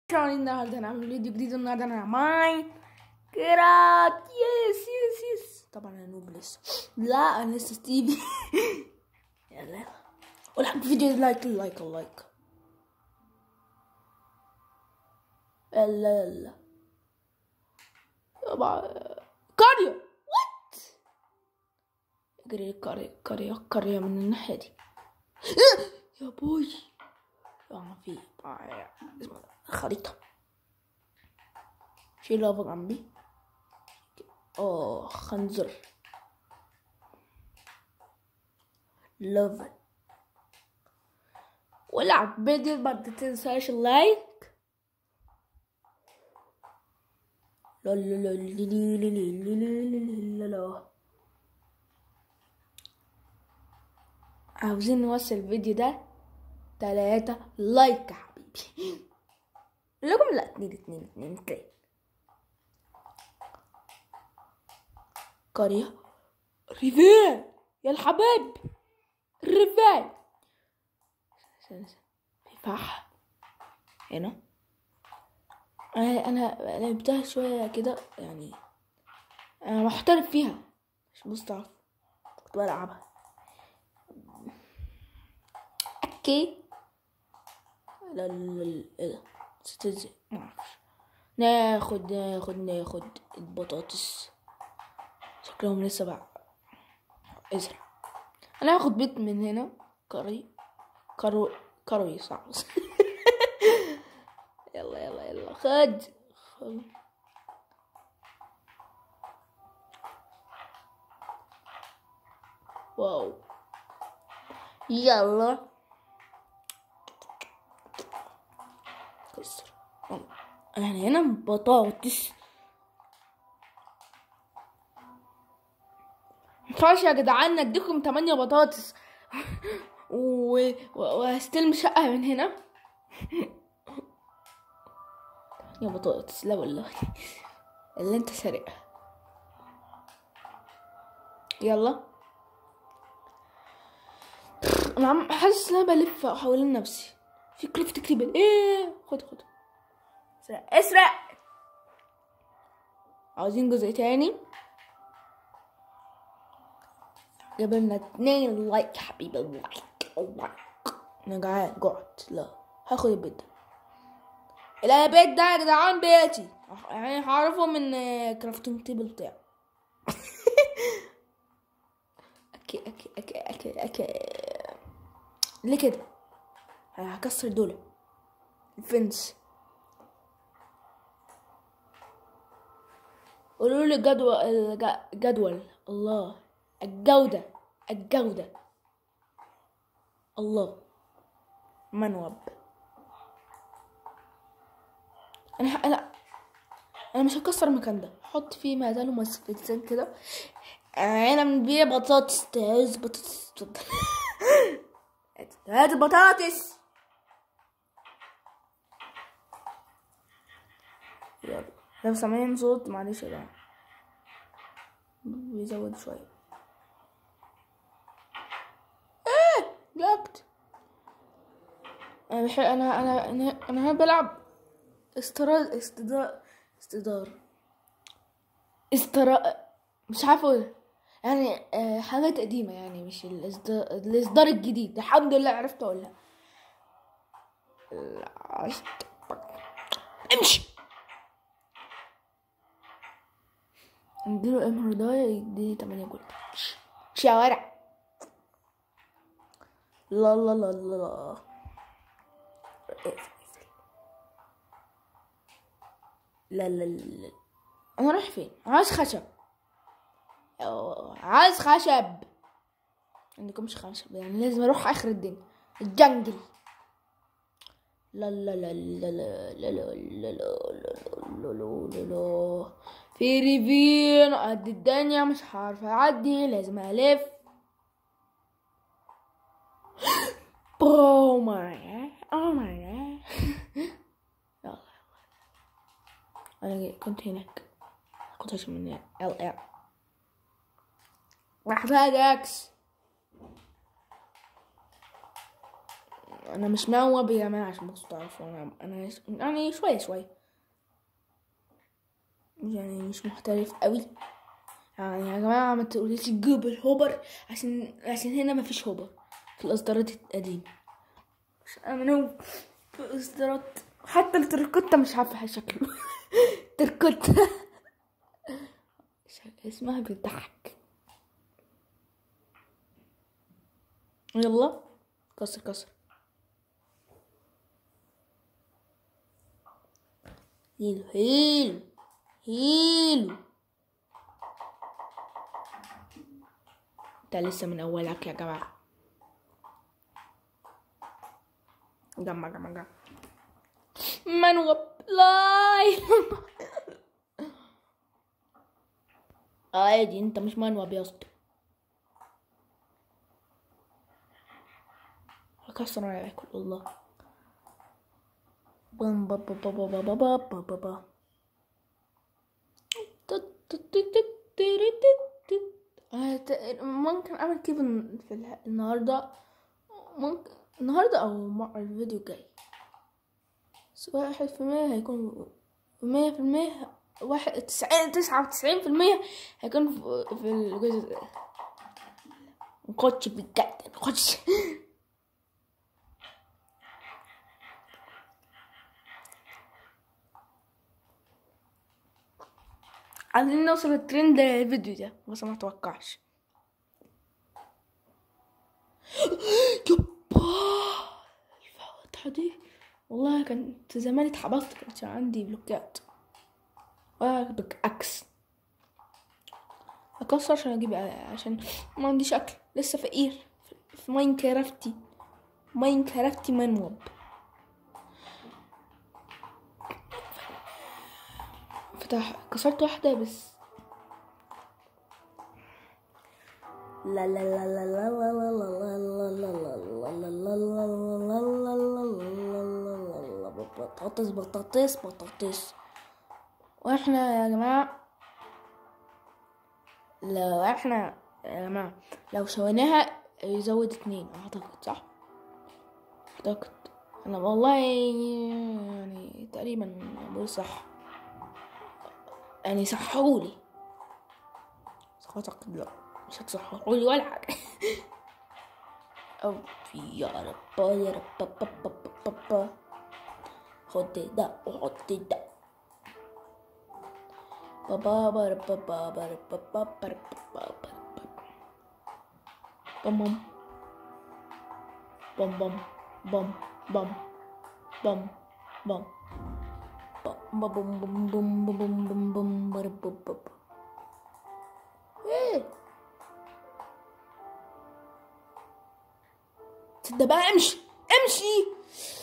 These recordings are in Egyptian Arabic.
كمان النهارده هنعمل فيديو جديد النهارده انا ماين كرات يس يس يس طبعا انا نوب لسه لا انا لسه ستيفي يلا ولحق فيديو لايك لايك لايك يلا يلا طبعا قرية وات اجري قرية قرية قرية من الناحية دي يا بوي اه في اسمه خريطة في لافا جنبي اه خنزر لافا والعب فيديو ما تنساش اللايك لا لا لا لا لا لا لا لا لا عاوزين نوصل الفيديو ده تلاتة لايك يا حبيبي لكم لا اتنين اتنين اتنين اتنين قرية ريفان يا الحبايب ريفان في فحم هنا انا انا لعبتها شوية كده يعني انا محترف فيها مش مستعرف كنت بلعبها اوكي لا لا لا ايه ده نسيت ازاي معرفش ناخد ناخد ناخد البطاطس شكلهم لسه بقى ازرع انا هاخد بيت من هنا كري كرو كروي صعب يلا يلا يلا خد خد واو يلا كسر انا هنا بطاطس مينفعش يا جدعان اديكم تمانية بطاطس و... و... وهستلم شقة من هنا يا بطاطس لا والله اللي انت سارقها يلا انا عم حاسس ان انا بلف حوالين نفسي في كليف تكتب ايه خد خد اسرق اسرق عاوزين جزء تاني جاب لنا اتنين لايك حبيبي لايك لايك انا جعان جعت لا هاخد البيت ده لا البيت ده يا جدعان بيتي يعني هعرفه من كرافتنج تيبل بتاعه اوكي اوكي اوكي اوكي اوكي ليه كده هكسر دول الفنس قولوا لي الجدول الجدول الله الجودة الجودة الله منوب انا انا انا مش هكسر المكان ده حط فيه معدن ومسفتين كده انا بنبيع بطاطس تعوز بطاطس هات بطاطس يلا لو سامعين صوت معلش يا جماعة بيزود شوية ايه جبت انا بحب انا انا انا انا بلعب استراد استدار استدار استرا مش عارفه يعني آه حاجات قديمة يعني مش الإصدار, الإصدار الجديد الحمد لله عرفت أقولها امشي نديله امهرداية يديني تمانية جولد شوارع لا لا لا لا لا لا لا لا انا رايح فين عايز خشب عايز خشب عندكمش خشب يعني لازم اروح اخر الدنيا الجنجل لا لا لا لا لا لا لا لا لا لا لا لا في ريفين قد الدنيا مش عارفة اعدي لازم الف اوه ماي اوه ماي يلا انا كنت هناك كنت عشان من ال ال محتاج اكس انا مش موب يا جماعه عشان بس تعرفوا انا انا يعني شويه شويه يعني مش محترف قوي يعني يا جماعه ما تقوليش جيب الهوبر عشان عشان هنا مفيش هوبر في الاصدارات القديمه مش امنوا في الاصدارات حتى التركوتا مش عارفه شكله تركوتا اسمها بتضحك يلا كسر كسر هيلو هيلو هيلو ده لسه من اولك يا جماعه جمع جمع جمع منوب لاي عادي انت مش منوب يا اسطى هكسر انا ياكل الله بام با با با با با با با با با آه، ت- ممكن اعمل كيف في الح- النهارده ممكن النهارده او مع الفيديو الجاي بس واحد في المية هيكون مية في المية واحد تسعين تسعة وتسعين في المية هيكون في, في الجزء ده نخش بجد نخش عايزين نوصل الترند الفيديو ده بس ما اتوقعش يبا الفتحة دي والله كنت زمان اتحبطت كانت عندي بلوكات وبك اكس اكسر عشان اجيب عشان ما عنديش اكل لسه فقير في ماينكرافتي ماينكرافتي منوب فتح كسرت واحدة بس لا لا لا لا لا لا لا لا لا لا لا لا لا بطاطس بطاطس بطاطس واحنا يا جماعة لو احنا يا جماعة لو شويناها يزود اتنين اعتقد صح اعتقد انا والله يعني تقريبا بقول صح يعني صححولي بس اعتقد لا مش هتصححولي ولا حاجة او يا رب يا رب با با با با با. خد ده وحط ده بابا بابا بابا بابا بابا بابا بام بام بام بام بام بام بام بام بام بام بام بام بام بام بام بام بام ايه تصدق بقى امشي امشي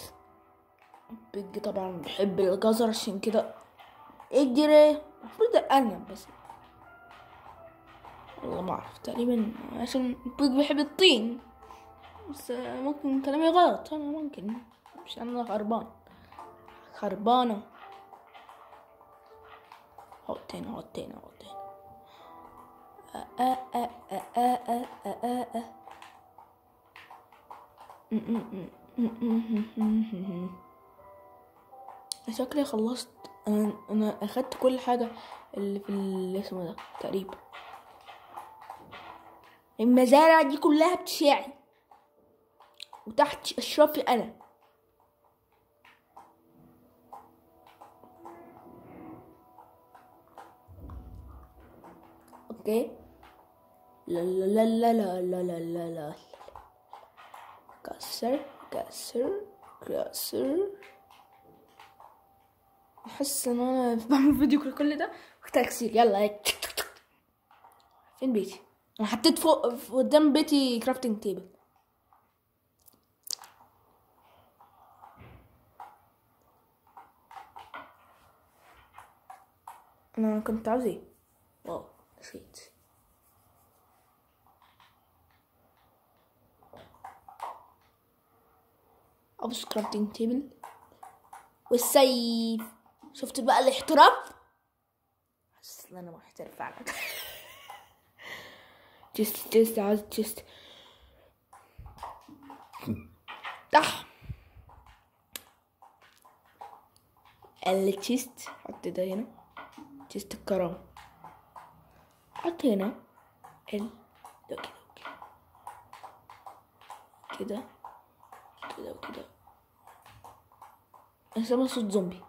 بيج طبعا بحب الجزر عشان كده اجري المفروض ارنب بس والله ما اعرف تقريبا عشان بيج بيحب الطين بس ممكن كلامي غلط انا ممكن مش انا خربان خربانة حط هنا حط هنا حط هنا آه آه آه آه آه آه آه آه. م- م- م- م- م- م- م- م. شكلي خلصت انا انا اخدت كل حاجة اللي في ال- اسمه ده تقريبا المزارع دي كلها بتاعي وتحت اشرافي انا اوكي لا لا لا لا لا لا لا لا لا كسر كسر كسر احس ان انا بعمل فيديو كل- كل ده محتاج كتير يلا هيك فين بيتي انا حطيت فوق ف- قدام بيتي كرافتنج تيبل انا كنت عاوز ايه واو نسيت ابص كرافتنج تيبل والسيف شفت بقى الاحتراف حاسس ان انا محترف فعلا جست جست عاوز جست تح التشيست حط ده هنا تشيست الكرم حط هنا ال ده كده كده كده وكده انا سامع صوت زومبي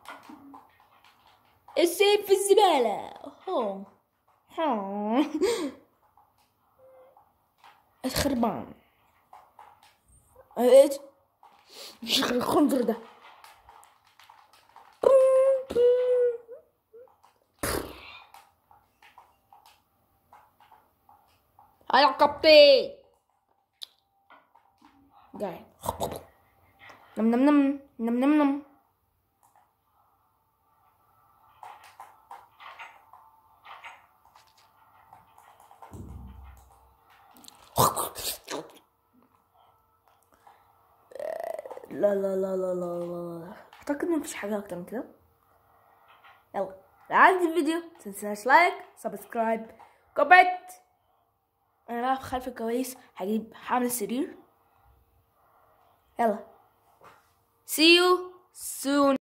السيف في الزبالة هو هو الخربان ايش شغل الخنزر ده هلا كابتن قاعد نم نم نم نم نم نم لا لا لا لا لا لا اعتقد ان مفيش حاجه اكتر من كده يلا لو عجبك الفيديو متنساش لايك سبسكرايب كومنت انا بقى في خلف الكواليس هجيب حامل سرير يلا see you soon